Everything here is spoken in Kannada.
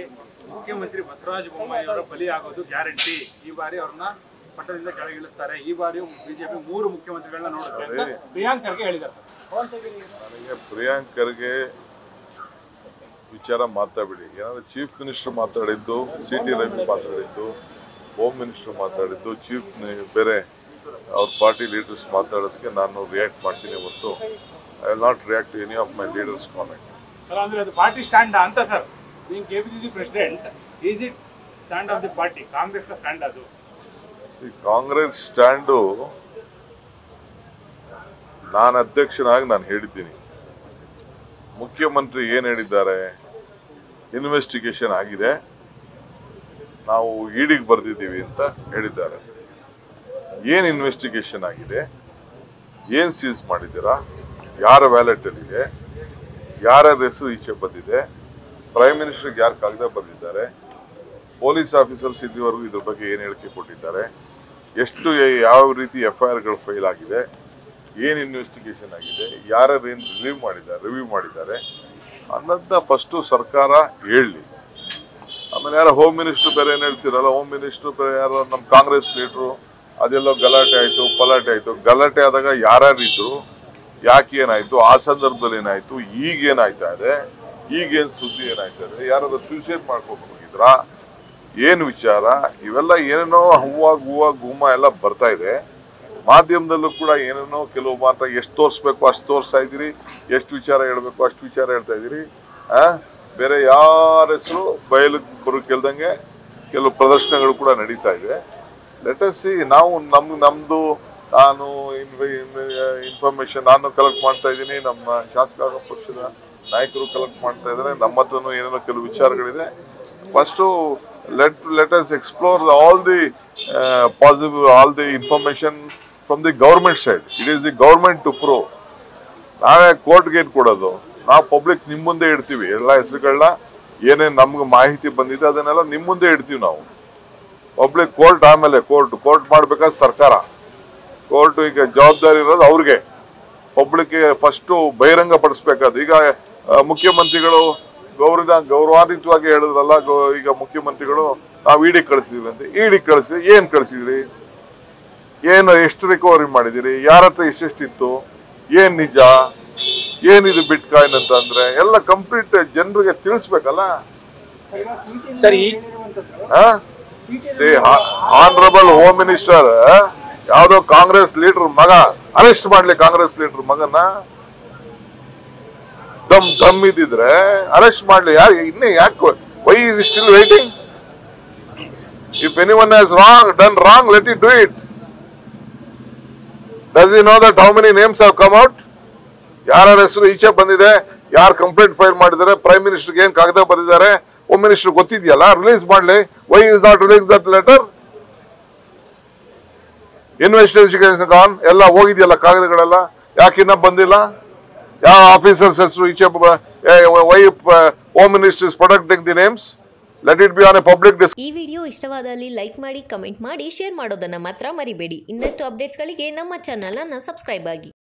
ಮುಖ್ಯಮಂತ್ರಿ ಬಸವರಾಜ ಬೊಮ್ಮಾಯಿ ಅವರ ಬಲಿ ಆಗೋದು ಗ್ಯಾರಂಟಿ ಈ ಬಾರಿ ಅವ್ರನ್ನ ಪಟ್ಟದಿಂದ ಕೆಳಗಿಳಿಸ್ತಾರೆ ಈ ಬಾರಿ ಬಿಜೆಪಿ ಮೂರು ಮುಖ್ಯಮಂತ್ರಿಗಳನ್ನ ನೋಡುತ್ತೆ ಅಂತ ಪ್ರಿಯಾಂಕ್ ಖರ್ಗೆ ಹೇಳಿದ್ದಾರೆ ಸರ್. ನನಗೆ ಪ್ರಿಯಾಂಕರ್ಗೆ ವಿಚಾರ ಮಾತಾಡಬೇಡಿ ಏನಾದ್ರೆ ಚೀಫ್ ಮಿನಿಸ್ಟರ್ ಮಾತಾಡಿದ್ದು ಸಿ ಟಿ ರವಿ ಮಾತಾಡಿದ್ದು ಹೋಮ್ ಮಿನಿಸ್ಟರ್ ಮಾತಾಡಿದ್ದು ಚೀಫ್ ಬೇರೆ ಅವ್ರ ಪಾರ್ಟಿ ಲೀಡರ್ಸ್ ಮಾತಾಡೋದಕ್ಕೆ ನಾನು ರಿಯಾಕ್ಟ್ ಮಾಡ್ತೀನಿ ಹೊತ್ತು I will not react any of my leaders comment sir ಅಂದ್ರೆ ಅದು ಪಾರ್ಟಿ ಸ್ಟ್ಯಾಂಡ್ ಅಂತ ಸರ್ ನೀವು KPCC president is it stand of the party Congress stand ಅದು ಕಾಂಗ್ರೆಸ್ ಸ್ಟ್ಯಾಂಡು ನಾನು ಅಧ್ಯಕ್ಷನಾಗಿ ನಾನು ಹೇಳಿದ್ದೀನಿ ಮುಖ್ಯಮಂತ್ರಿ ಏನು ಹೇಳಿದ್ದಾರೆ ಇನ್ವೆಸ್ಟಿಗೇಷನ್ ಆಗಿದೆ ನಾವು ಇಡಿಗೆ ಬರ್ದಿದ್ದೀವಿ ಅಂತ ಹೇಳಿದ್ದಾರೆ ಏನು ಇನ್ವೆಸ್ಟಿಗೇಷನ್ ಆಗಿದೆ ಏನು ಸೀಸ್ ಮಾಡಿದ್ದೀರಾ ಯಾರ ವ್ಯಾಲೆಟಲ್ಲಿದೆ ಯಾರ್ಯಾರ ಹೆಸರು ಈಚೆ ಬಂದಿದೆ ಪ್ರೈಮ್ ಮಿನಿಸ್ಟರ್ಗೆ ಯಾರು ಕಾಗದ ಬರೆದಿದ್ದಾರೆ ಪೊಲೀಸ್ ಆಫೀಸರ್ಸ್ ಇದುವರೆಗೂ ಇದ್ರ ಬಗ್ಗೆ ಏನು ಹೇಳಿಕೆ ಕೊಟ್ಟಿದ್ದಾರೆ ಎಷ್ಟು ಯಾವ ರೀತಿ ಎಫ್ ಐ ಆರ್ಗಳು ಫೈಲ್ ಆಗಿದೆ ಏನು ಇನ್ವೆಸ್ಟಿಗೇಷನ್ ಆಗಿದೆ ಯಾರ್ಯಾರು ಏನು ರಿವ್ಯೂ ಮಾಡಿದ್ದಾರೆ ರಿವ್ಯೂ ಮಾಡಿದ್ದಾರೆ ಅನ್ನೋದನ್ನ ಫಸ್ಟು ಸರ್ಕಾರ ಹೇಳಲಿ ಆಮೇಲೆ ಯಾರೋ ಹೋಮ್ ಮಿನಿಸ್ಟರ್ ಬೇರೆ ಏನು ಹೇಳ್ತೀರಲ್ಲ ಹೋಮ್ ಮಿನಿಸ್ಟರ್ ಬೇರೆ ಯಾರೋ ನಮ್ಮ ಕಾಂಗ್ರೆಸ್ ಲೀಡ್ರು ಅದೆಲ್ಲೋ ಗಲಾಟೆ ಆಯಿತು ಪಲಾಟೆ ಆಯಿತು ಗಲಾಟೆ ಆದಾಗ ಯಾರ್ಯಾರು ಇದ್ರು ಯಾಕೆ ಏನಾಯ್ತು ಆ ಸಂದರ್ಭದಲ್ಲಿ ಏನಾಯ್ತು ಈಗ ಏನಾಯ್ತಾ ಇದೆ ಈಗೇನು ಸುದ್ದಿ ಏನಾಯ್ತಾ ಇದೆ ಯಾರಾದ್ರೂ ಸೂಸೈಡ್ ಮಾಡ್ಕೊಂಡು ಹೋಗಿದ್ರಾ ಏನು ವಿಚಾರ ಇವೆಲ್ಲ ಏನೇನೋ ಹೂವಾಗ ಹೂವಾಗ ಗುಮ್ಮ ಎಲ್ಲ ಬರ್ತಾ ಇದೆ ಮಾಧ್ಯಮದಲ್ಲೂ ಕೂಡ ಏನೇನೋ ಕೆಲವು ಮಾತ್ರ ಎಷ್ಟು ತೋರಿಸ್ಬೇಕು ಅಷ್ಟು ತೋರಿಸ್ತಾ ಇದ್ದೀರಿ ಎಷ್ಟು ವಿಚಾರ ಹೇಳ್ಬೇಕು ಅಷ್ಟು ವಿಚಾರ ಹೇಳ್ತಾ ಇದ್ದೀರಿ ಆ ಬೇರೆ ಯಾರ ಹೆಸರು ಬಯಲಿಗೆ ಬರೋ ಕೆಲ್ದಂಗೆ ಕೆಲವು ಪ್ರದರ್ಶನಗಳು ಕೂಡ ನಡೀತಾ ಇದೆ ಲೆಟಸ್ ಸಿ ನಾವು ನಮ್ ನಮ್ದು ನಾನು ಇನ್ಫಾರ್ಮೇಶನ್ ನಾನು ಕಲೆಕ್ಟ್ ಮಾಡ್ತಾ ಇದ್ದೀನಿ ನಮ್ಮ ಶಾಸಕಾಂಗ ಪಕ್ಷದ ನಾಯಕರು ಕಲೆಕ್ಟ್ ಮಾಡ್ತಾ ಇದ್ದಾರೆ ನಮ್ಮ ಹತ್ರನೂ ಏನೇನೋ ಕೆಲವು ವಿಚಾರಗಳಿದೆ first let let us explore all the positive all the information from the government side it is the government to prove ನಾವೇ ಕೋರ್ಟ್ಗೆ ಏನು ಕೊಡೋದು ನಾವು ಪಬ್ಲಿಕ್ ನಿಮ್ಮ ಮುಂದೆ ಇಡ್ತೀವಿ ಎಲ್ಲ ಹೆಸರುಗಳನ್ನ ಏನೇನು ನಮ್ಗೆ ಮಾಹಿತಿ ಬಂದಿದೆ ಅದನ್ನೆಲ್ಲ ನಿಮ್ಮ ಮುಂದೆ ಇಡ್ತೀವಿ ನಾವು ಪಬ್ಲಿಕ್ ಕೋರ್ಟ್ ಆಮೇಲೆ ಕೋರ್ಟ್ ಕೋರ್ಟ್ ಮಾಡ್ಬೇಕಾದ್ರೆ ಸರ್ಕಾರ ಕೋರ್ಟ್ ಈಗ ಜವಾಬ್ದಾರಿ ಇರೋದು ಅವ್ರಿಗೆ ಪಬ್ಲಿಕ್ಗೆ ಫಸ್ಟು ಬಹಿರಂಗ ಪಡಿಸ್ಬೇಕಾದ ಈಗ ಆ, ಮುಖ್ಯಮಂತ್ರಿಗಳು ಗೌರವ ಗೌರವಾನ್ವಿತವಾಗಿ ಹೇಳಿದ್ರಲ್ಲ ಗೌ- ಈಗ ಮುಖ್ಯಮಂತ್ರಿಗಳು ನಾವು ಇಡಿ ಕಳಿಸಿದ್ವಿ ಅಂತ ಇಡಿ ಕಳಿಸಿದ್ರಿ ಏನ್ ಕಳಿಸಿದ್ರಿ ಏನು ಎಷ್ಟು ರಿಕವರಿ ಮಾಡಿದಿರಿ ಯಾರ ಹತ್ರ ಎಷ್ಟೆಷ್ಟಿತ್ತು ಏನ್ ನಿಜ ಏನಿದು ಬಿಟ್ ಕಾಯಿನ್ ಅಂತ ಅಂದ್ರೆ ಎಲ್ಲ ಕಂಪ್ಲೀಟ್ ಜನರಿಗೆ ತಿಳಿಸ್ಬೇಕಲ್ಲ ಸರ್ ಈ ಆನರಬಲ್ ಹೋಮ್ ಮಿನಿಸ್ಟರ್ ಯಾವ್ದೋ ಕಾಂಗ್ರೆಸ್ ಲೀಡರ್ ಮಗ ಅರೆಸ್ಟ್ ಮಾಡ್ಲಿ ಕಾಂಗ್ರೆಸ್ ಲೀಡರ್ ಮಗನ ದಮ್ ದಮ್ ಇದ್ದಿದ್ರೆ ಅರೆಸ್ಟ್ ಮಾಡ್ಲಿ ಯಾರು ಇನ್ನೇ ಯಾಕೆ why is still waiting if any one has wrong done wrong let it do it does you know that how many names have come out ಯಾರ ಹೆಸರು ಈಚೆ ಬಂದಿದೆ ಯಾರು ಕಂಪ್ಲೇಂಟ್ ಫೈಲ್ ಮಾಡಿದ್ದಾರೆ ಪ್ರೈಮ್ ಮಿನಿಸ್ಟರ್ಗೆ ಏನ್ ಕಾಗದ ಬರೆದಿದ್ದಾರೆ ಹೋಮ್ ಮಿನಿಸ್ಟರ್ ಗೊತ್ತಿದೆಯಲ್ಲ ರಿಲೀಸ್ ಮಾಡ್ಲಿ why is not release that letter investigation on ಎಲ್ಲ ಹೋಗಿದೆಯಲ್ಲ ಕಾಗದಗಳೆಲ್ಲ ಯಾಕಿನ್ನ ಬಂದಿಲ್ಲ ಯಾವ ಆಫೀಸರ್ಸ್ ಹೆಸರು ಈಚೆ why home minister is protecting the names let it be on a public ಡಿಸ್ ಈ ವಿಡಿಯೋ ಇಷ್ಟವಾದಲ್ಲಿ ಲೈಕ್ ಮಾಡಿ ಕಮೆಂಟ್ ಮಾಡಿ ಶೇರ್ ಮಾಡೋದನ್ನು ಮಾತ್ರ ಮರಿಬೇಡಿ ಇನ್ನಷ್ಟು ಅಪ್ಡೇಟ್ಸ್ಗಳಿಗೆ ನಮ್ಮ ಚಾನಲನ್ನು ಸಬ್ಸ್ಕ್ರೈಬ್ ಆಗಿ